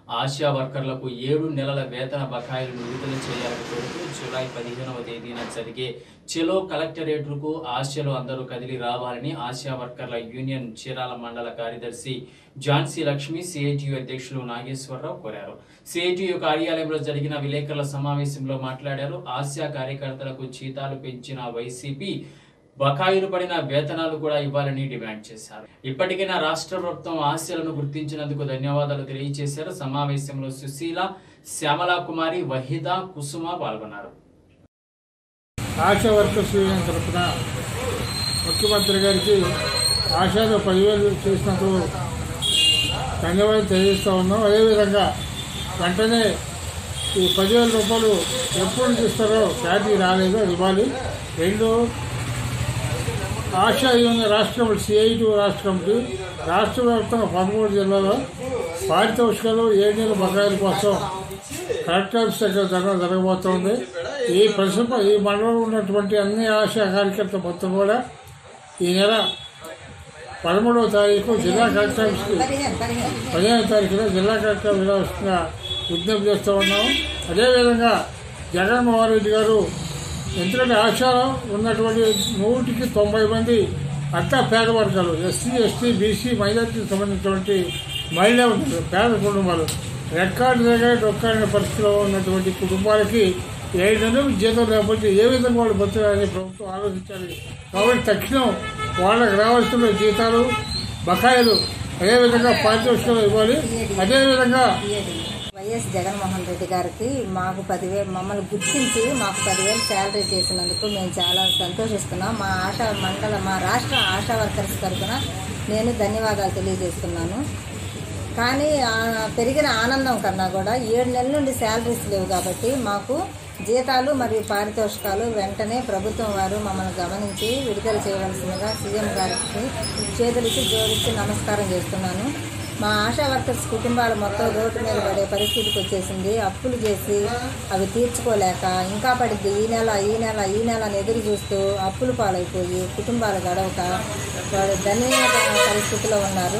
ఆశా వర్కర్లకు ఏడు నెలల వేతన బకాయిలను విడుదల చేయాలని కోరుతూ జూలై పదిహేనవ తేదీన జరిగే చెలో కలెక్టరేట్కు ఆశలు అందరూ కదిలి రావాలని ఆశా వర్కర్ల యూనియన్ చీరాల మండల కార్యదర్శి ఝాన్సీ లక్ష్మి సిఐటియు అధ్యక్షులు నాగేశ్వరరావు కోరారు సిఐటియు కార్యాలయంలో జరిగిన విలేకరుల సమావేశంలో మాట్లాడారు ఆశా కార్యకర్తలకు జీతాలు పెంచిన వైసీపీ బకాయిలు పడిన వేతనాలు కూడా ఇవ్వాలని డిమాండ్ చేశారు ఇప్పటికైనా రాష్ట్ర ప్రభుత్వం ఆశలను గుర్తించినందుకు ధన్యవాదాలు తెలియజేశారు సమావేశంలో సుశీల శ్యామలా కుమారి వహీద కుసుమ పాల్గొన్నారు ఆశా వర్కర్స్ యూనియన్ తరఫున ముఖ్యమంత్రి గారికి ఆశాలో పదివేలు చేసినందుకు ధన్యవాదాలు తెలియజేస్తూ ఉన్నాం అదేవిధంగా వెంటనే ఈ పదివేల రూపాయలు ఎప్పుడు నుంచి ఇస్తారో క్లారిటీ రాలేదు అది ఇవ్వాలి రెండు ఆశా యూనియన్ రాష్ట్ర కమిటీ సిఐటి రాష్ట్ర కమిటీ రాష్ట్ర వ్యాప్తంగా పదమూడు జిల్లాలో పారితోషికాలు ఏడు నెలల బకాయిల కోసం కలెక్టర్ ఆఫీస్ దగ్గర ధర్నా జరగబోతోంది ఈ పరిశ్రమ ఈ మండలంలో ఉన్నటువంటి అన్ని ఆశా కార్యకర్తలు మొత్తం కూడా ఈ నెల పదమూడవ తారీఖు జిల్లా కలెక్టర్ ఆఫీస్కి పదిహేను తారీఖున జిల్లా కలెక్టర్ విధానంగా విజ్ఞప్తి చేస్తూ ఉన్నాం అదేవిధంగా జగన్మోహన్ రెడ్డి గారు ఎందుకంటే ఆశాలో ఉన్నటువంటి నూటికి తొంభై మంది అట్టా పేద వర్గాలు ఎస్సీ ఎస్టీ బీసీ మైనార్టీకి సంబంధించినటువంటి మహిళా పేద కుటుంబాలు రెక్కార్డు దగ్గర డొక్కాడిన పరిస్థితిలో ఉన్నటువంటి కుటుంబాలకి ఏడు నెలలు జీతం లేకపోతే ఏ విధంగా వాళ్ళు బతకాలని ప్రభుత్వం ఆలోచించాలి కాబట్టి తక్షణం వాళ్ళకి రావాల్సిన జీతాలు బకాయిలు అదేవిధంగా పారితోషికాలు ఇవ్వాలి అదేవిధంగా వైఎస్ జగన్మోహన్ రెడ్డి గారికి మాకు పదివేలు మమ్మల్ని గుర్తించి మాకు పదివేలు శాలరీ చేసినందుకు మేము చాలా సంతోషిస్తున్నాం మా ఆశా మండల మా రాష్ట్ర ఆశా వర్కర్స్ తరఫున నేను ధన్యవాదాలు తెలియజేస్తున్నాను కానీ ఆ పెరిగిన ఆనందం కన్నా కూడా ఏడు నెలల నుండి శాలరీస్ లేవు కాబట్టి మాకు జీతాలు మరియు పారితోషికాలు వెంటనే ప్రభుత్వం వారు మమ్మల్ని గమనించి విడుదల చేయవలసిందిగా సీఎం గారికి చేతులకి జోడించి నమస్కారం చేస్తున్నాను మా ఆశా వర్కర్స్ కుటుంబాలు మొత్తం రోడ్డు మీద పడే పరిస్థితికి వచ్చేసింది అప్పులు చేసి అవి తీర్చుకోలేక ఇంకా పడిద్ది ఈ నెల ఈ నెల ఈ నెల అని ఎదురు చూస్తూ అప్పులు పాలైపోయి కుటుంబాలు గడవక వాడు ధన్య పరిస్థితిలో ఉన్నారు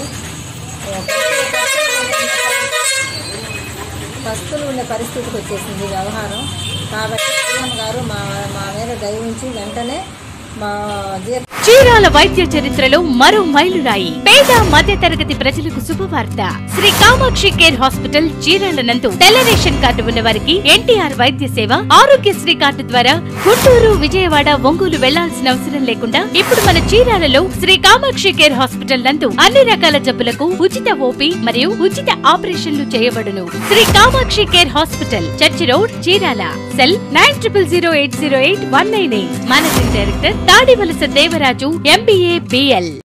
పస్తులు ఉండే పరిస్థితికి వచ్చేసింది వ్యవహారం కాబట్టి సీఎం గారు మా మా మీద దయ ఉంచి వెంటనే మా జీత చీరాల వైద్య చరిత్రలో మరో మైలురాయి పేద మధ్య తరగతి ప్రజలకు శుభవార్త శ్రీ కామాక్షి కేర్ హాస్పిటల్ చీరాల నందు తెల్ల రేషన్ కార్డు ఉన్న వారికి ఎన్టీఆర్ వైద్య సేవ ఆరోగ్యశ్రీ కార్డు ద్వారా గుంటూరు విజయవాడ ఒంగోలు వెళ్లాల్సిన అవసరం లేకుండా ఇప్పుడు మన చీరాలలో శ్రీ కామాక్షి కేర్ హాస్పిటల్ నందు అన్ని రకాల జబ్బులకు ఉచిత ఓపీ మరియు ఉచిత ఆపరేషన్లు చేయబడును Shri Kamakshi care hospital church road Chirala cell nine triple zero eight zero eight one nine eight managing director Tadivalasa Devaraju MBA BL